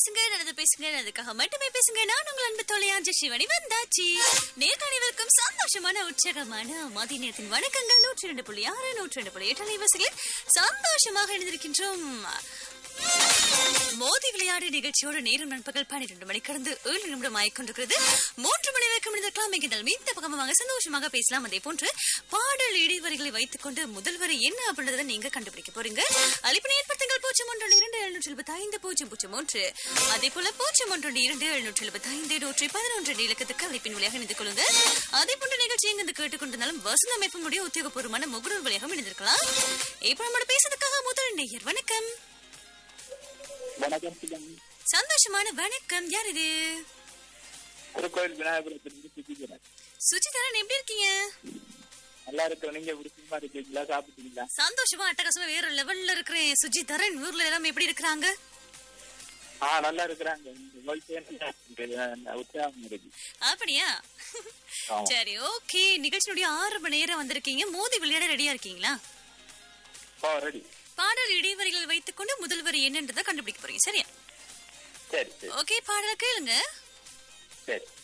பேசுங்க நல்லது பேசுங்க அதுக்காக மட்டுமே பேசுங்க நான் உங்கள் அன்பு தொலையாஞ்ச சிவனி வந்தாச்சு நேர்காணவருக்கும் சந்தோஷமான உற்சாகமான மதிய நேரத்தின் வணக்கங்கள் நூற்றி ரெண்டு புள்ளி ஆறு நூற்றி ரெண்டு புள்ளி எட்டு அலைவரிசைகளில் சந்தோஷமாக இணைந்திருக்கின்றோம் மோதி விளையாடு நிகழ்ச்சியோட நேரம் நண்பகல் பன்னிரண்டு மணி கடந்து ஏழு நிமிடம் ஆயிக்கொண்டிருக்கிறது மூன்று மணி வரைக்கும் இருந்திருக்கலாம் எங்கள் இந்த பக்கமாக சந்தோஷமாக பேசலாம் அதே போன்று பாடல் இடைவரிகளை வைத்துக் கொண்டு முதல் வரி என்ன அப்படின்றத நீங்க கண்டுபிடிக்க போறீங்க அழைப்பினை ஏற்படுத்துங்கள் பூஜ்ஜியம் ஒன்று இரண்டு எழுநூற்றி எழுபத்தி ஐந்து பூஜ்ஜியம் பூஜ்ஜியம் ஒன்று அதே போல பூஜ்ஜியம் ஒன்று இரண்டு எழுநூற்றி எழுபத்தி ஐந்து நூற்றி பதினொன்று இலக்கத்துக்கு அழைப்பின் வழியாக இணைந்து கொள்ளுங்க அதே போன்ற நிகழ்ச்சி எங்க கேட்டுக்கொண்டிருந்தாலும் வசந்த அமைப்பினுடைய உத்தியோகபூர்வமான முகநூல் வழியாக இணைந்திருக்கலாம் இப்ப நம்மளோட பேசுறதுக்காக முதல் நேயர் வணக்கம் வணக்கம் சிவம் சந்தோஷமான வணக்கம் யார் இது திருக்கோயில் விநாயகபுரத்திலிருந்து சுத்திக்கிறேன் சுஜிதரன் எப்படி இருக்கீங்க நல்லா இருக்கிறோம் நீங்க விருப்பமா இருக்கீங்களா சாப்பிட்டீங்களா சந்தோஷமா அட்டகாசமா வேற லெவல்ல இருக்கிறேன் சுஜிதரன் ஊர்ல எல்லாம் எப்படி இருக்கிறாங்க ஆ நல்லா இருக்கிறாங்க உங்களுக்கு உற்சாகம் இருக்கு அப்படியா ஆமா. சரி ஓகே நிகழ்ச்சியுடைய ஆரம்ப நேரம் வந்திருக்கீங்க மோதி விளையாட ரெடியா இருக்கீங்களா ஓ ரெடி பாடல் இடைவரிகளை வைத்துக் கொண்டு முதல் வரி என்னன்றதை கண்டுபிடிக்க போறீங்க சரியா சரி சரி ஓகே பாடல கேளுங்க சரி